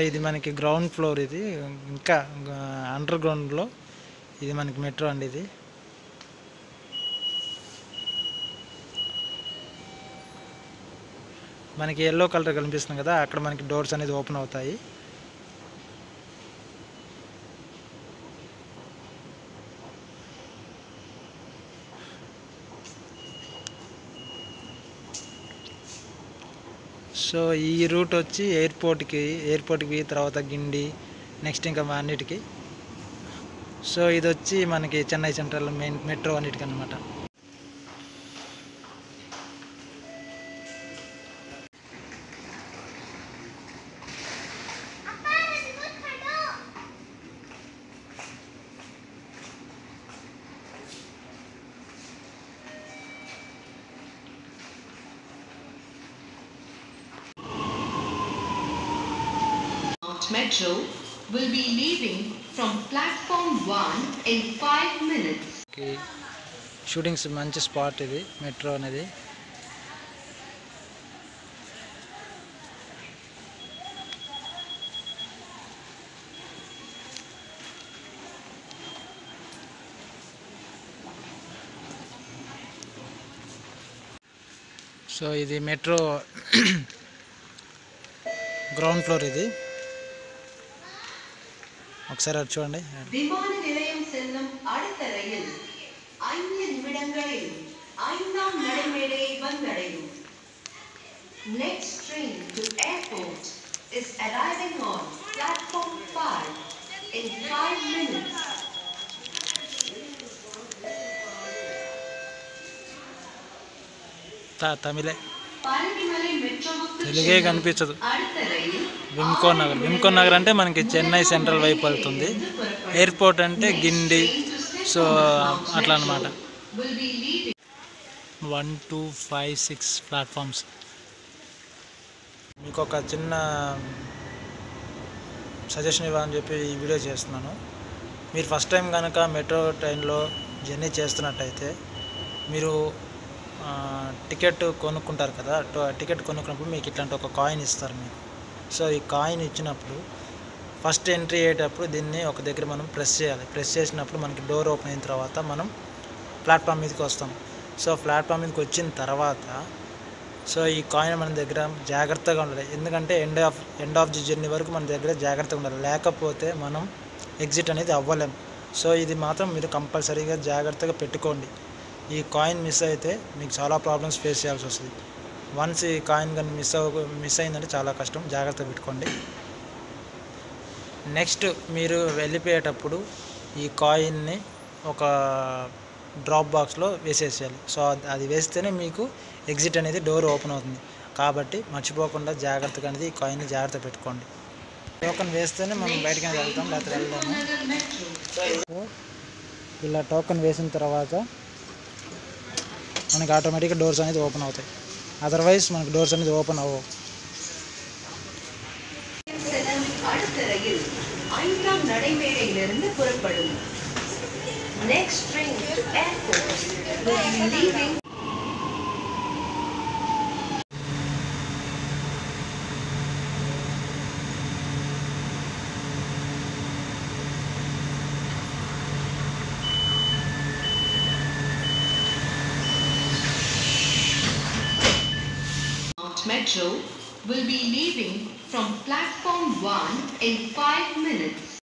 ఇది మనకి ground floor ఇది ఇంకా అండర్ గ్రౌండ్లో ఇది మనకి మెట్రో అండి ఇది మనకి ఎల్లో కలర్ కనిపిస్తుంది కదా అక్కడ మనకి డోర్స్ అనేది ఓపెన్ అవుతాయి సో ఈ రూట్ వచ్చి ఎయిర్పోర్ట్కి ఎయిర్పోర్ట్కి తర్వాత గిండి నెక్స్ట్ ఇంకా మా అన్నిటికి సో ఇది వచ్చి మనకి చెన్నై సెంట్రల్ మెయిన్ మెట్రో అన్నిటికి అనమాట Mount Metro will be leaving from platform 1 in 5 minutes. Shootings మంచి స్పాట్ ఇది మెట్రో అనేది సో ఇది మెట్రో గ్రౌండ్ ఫ్లోర్ ఇది ఒకసారి అది చూడండి விமான நிலையம் செல்லும் அடுத்த ரயில் ஐந்து நிமிடங்களில் ஐந்தாம் நடைமேடையை வந்தடையும் Next train to airport is arriving on platform 5 in 5 minutes. త- తమిళే பழனிமலை மெட்ரோவுக்கு తెలుగే செல்லும் కనిపించదు அடுத்த ரயில் విమ్కో నగర్ విమ్కో నగర్ అంటే మనకి చెన్నై సెంట్రల్ వైపు వెళ్తుంది ఎయిర్పోర్ట్ అంటే గిండి సో అట్లా అనమాట will be leaving one two five six platforms మీకు ఒక చిన్న సజెషన్ ఇవ్వాలని చెప్పి ఈ వీడియో చేస్తున్నాను మీరు ఫస్ట్ టైం కనుక మెట్రో ట్రైన్లో జర్నీ చేస్తున్నట్టయితే మీరు ఆ, టికెట్ కొనుక్కుంటారు కదా ట- టికెట్ కొనుక్కున్నప్పుడు మీకు ఇట్లాంటి ఒక కాయిన్ ఇస్తారు మీకు సో ఈ కాయిన్ ఇచ్చినప్పుడు ఫస్ట్ ఎంట్రీ అయ్యేటప్పుడు దీన్ని ఒక దగ్గర మనం ప్రెస్ చేయాలి ప్రెస్ చేసినప్పుడు మనకి డోర్ ఓపెన్ అయిన తర్వాత మనం ప్లాట్ఫామ్ మీదకి వస్తాం సో ప్లాట్ఫామ్ మీదకి వచ్చిన తర్వాత సో ఈ కాయిన్ మన దగ్గర జాగ్రత్తగా ఉండాలి ఎందుకంటే end of end of the journey వరకు మన దగ్గర జాగ్రత్తగా ఉండాలి లేకపోతే మనం ఎగ్జిట్ అనేది అవ్వలేం సో ఇది మాత్రం మీరు కంపల్సరీగా జాగ్రత్తగా పెట్టుకోండి ఈ కాయిన్ మిస్ అయితే మీకు చాలా ప్రాబ్లమ్స్ ఫేస్ చేయాల్సి వస్తుంది వన్స్ ఈ కాయిన్ కానీ మిస్ అవ్వ మిస్ అయిందంటే చాలా కష్టం జాగ్రత్తగా పెట్టుకోండి నెక్స్ట్ మీరు వెళ్ళిపోయేటప్పుడు ఈ కాయిన్ని ఒక డ్రాప్ బాక్స్లో వేసేసేయాలి సో అది- అది వేస్తేనే మీకు ఎగ్జిట్ అనేది డోర్ ఓపెన్ అవుతుంది కాబట్టి మర్చిపోకుండా జాగ్రత్తగా అనేది ఈ కాయిన్ని జాగ్రత్త పెట్టుకోండి టోకెన్ వేస్తేనే మనం బయటకి అనేది వెళ్తాం లేకపోతే వెళ్దాము సో ఇలా టోకెన్ వేసిన తర్వాత మనకి ఆటోమేటిక్గా డోర్స్ అనేది ఓపెన్ అవుతాయి అదర్వైజ్ మనకి డోర్స్ అనేది ఓపెన్ అవ్వవు செல்லும் அடுத்த ரயில் ஐந்தாம் நடைமேடையிலிருந்து புறப்படும் Next train to airport will be leaving Mount Metro will be leaving from platform 1 in 5 minutes.